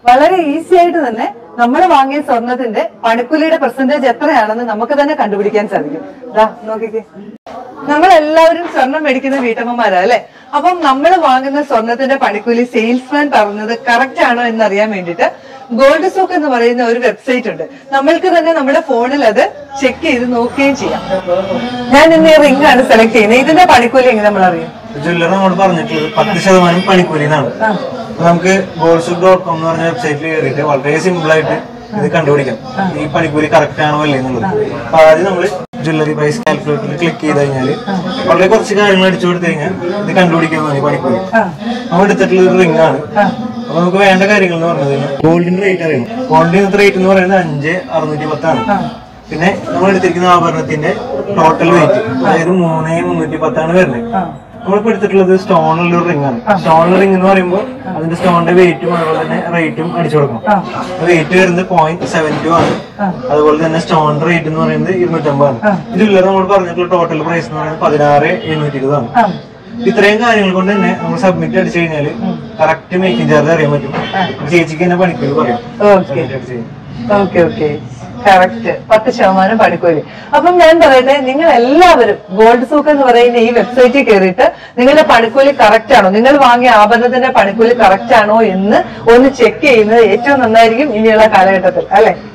വളരെ ഈസി ആയിട്ട് തന്നെ നമ്മൾ വാങ്ങിയ സ്വർണത്തിന്റെ പണിക്കൂലിയുടെ പെർസെന്റേജ് എത്രയാണെന്ന് നമുക്ക് തന്നെ കണ്ടുപിടിക്കാൻ സാധിക്കും ദാ നോക്കിക്കേ നമ്മൾ എല്ലാവരും സ്വർണം മേടിക്കുന്ന വീട്ടമ്മമാരാ അല്ലെ അപ്പം നമ്മൾ വാങ്ങുന്ന സ്വർണത്തിന്റെ പണിക്കൂലി സെയിൽസ്മാൻ പറഞ്ഞത് കറക്റ്റ് ആണോ എന്ന് അറിയാൻ വേണ്ടിയിട്ട് ഗോൾഡ് സൂക്ക് എന്ന് പറയുന്ന ഒരു വെബ്സൈറ്റ് ഉണ്ട് നമ്മൾക്ക് തന്നെ നമ്മുടെ ഫോണിൽ അത് ചെക്ക് ചെയ്ത് നോക്കുകയും ചെയ്യാം ഞാൻ ഇന്ന് ഈ റിംഗ് ആണ് സെലക്ട് ചെയ്യുന്നത് ഇതിന്റെ പണിക്കൂലി എങ്ങനെ നമ്മൾ അറിയും ജ്വല്ലറി നമ്മൾ പറഞ്ഞിട്ടുള്ളത് പത്ത് ശതമാനം പണിക്കൂലി എന്നാണ് അപ്പൊ നമുക്ക് ഗോൾഡ് ഡോട്ട് കോം എന്ന് പറഞ്ഞ വെബ്സൈറ്റിൽ കയറിയിട്ട് വളരെ സിമ്പിൾ ആയിട്ട് ഇത് കണ്ടുപിടിക്കാം ഈ പണിക്കൂലി കറക്റ്റ് ആണോ അല്ലേ എന്നുള്ളത് അപ്പൊ ആദ്യം നമ്മൾ ജ്വല്ലറി പ്രൈസ് കാൽക്കുലേറ്ററിൽ ക്ലിക്ക് ചെയ്ത് കഴിഞ്ഞാൽ വളരെ കുറച്ച് കാര്യങ്ങൾ അടിച്ചു കൊടുത്തു കഴിഞ്ഞാൽ ഇത് കണ്ടുപിടിക്കാൻ മതി പണിക്കൂലി നമ്മൾ എടുത്തിട്ടുള്ള ഒരു റിംഗ് ആണ് അപ്പൊ നമുക്ക് വേണ്ട കാര്യങ്ങൾ എന്ന് പറഞ്ഞത് ഗോൾഡിന്റെ റേറ്റ് അറിയണം ഗോൾഡിന്റെ ഇന്നത്തെ റേറ്റ് എന്ന് പറയുന്നത് അഞ്ച് അറുന്നൂറ്റി പത്താണ് പിന്നെ നമ്മൾ എടുത്തിരിക്കുന്ന ആഭരണത്തിന്റെ ടോട്ടൽ വെയിറ്റ് അതായത് മൂന്ന് മുന്നൂറ്റി പത്താണ് വരുന്നത് നമ്മളിപ്പോ എടുത്തിട്ടുള്ളത് സ്റ്റോണിലുള്ള റിംഗ് ആണ് സ്റ്റോണിലുള്ള റിംഗ് എന്ന് പറയുമ്പോൾ അതിന്റെ സ്റ്റോണിന്റെ വെയിറ്റും അതുപോലെ തന്നെ റേറ്റും അടിച്ചു കൊടുക്കണം വെയിറ്റ് വരുന്നത് പോയിന്റ് സെവൻ ടു ആണ് അതുപോലെ തന്നെ സ്റ്റോണിന്റെ റേറ്റ് എന്ന് പറയുന്നത് ഇരുന്നൂറ്റമ്പതാണ് ജ്വല്ലറി നമ്മൾ പറഞ്ഞിട്ടുള്ള ടോട്ടൽ പ്രൈസ് എന്ന് പറയുന്നത് പതിനാറ് എഴുന്നൂറ്റി ഇരുപതാണ് ഇത്രയും കാര്യങ്ങൾ കൊണ്ട് തന്നെ നമ്മൾ സബ്മിറ്റ് അടിച്ചു കഴിഞ്ഞാൽ കറക്റ്റ് മേക്കിംഗ് ചാർജ് അറിയാൻ പറ്റും ചേച്ചിക്ക് തന്നെ പണിക്കൂലി പറയാം ഓക്കെ Submit അടിച്ച് കഴിഞ്ഞാൽ. ഓക്കെ ഓക്കെ കറക്റ്റ് പത്ത് ശതമാനം പണിക്കൂലി അപ്പം ഞാൻ പറയട്ടെ നിങ്ങൾ എല്ലാവരും ഗോൾഡ് സൂക്ക് എന്ന് പറയുന്ന ഈ വെബ്സൈറ്റിൽ കയറിയിട്ട് നിങ്ങളുടെ പണിക്കൂലി കറക്റ്റ് ആണോ നിങ്ങൾ വാങ്ങിയ ആഭരണത്തിന്റെ പണിക്കൂലി കറക്റ്റ് ആണോ എന്ന് ഒന്ന് ചെക്ക് ചെയ്യുന്നത് ഏറ്റവും നന്നായിരിക്കും ഇനിയുള്ള കാലഘട്ടത്തിൽ അല്ലെ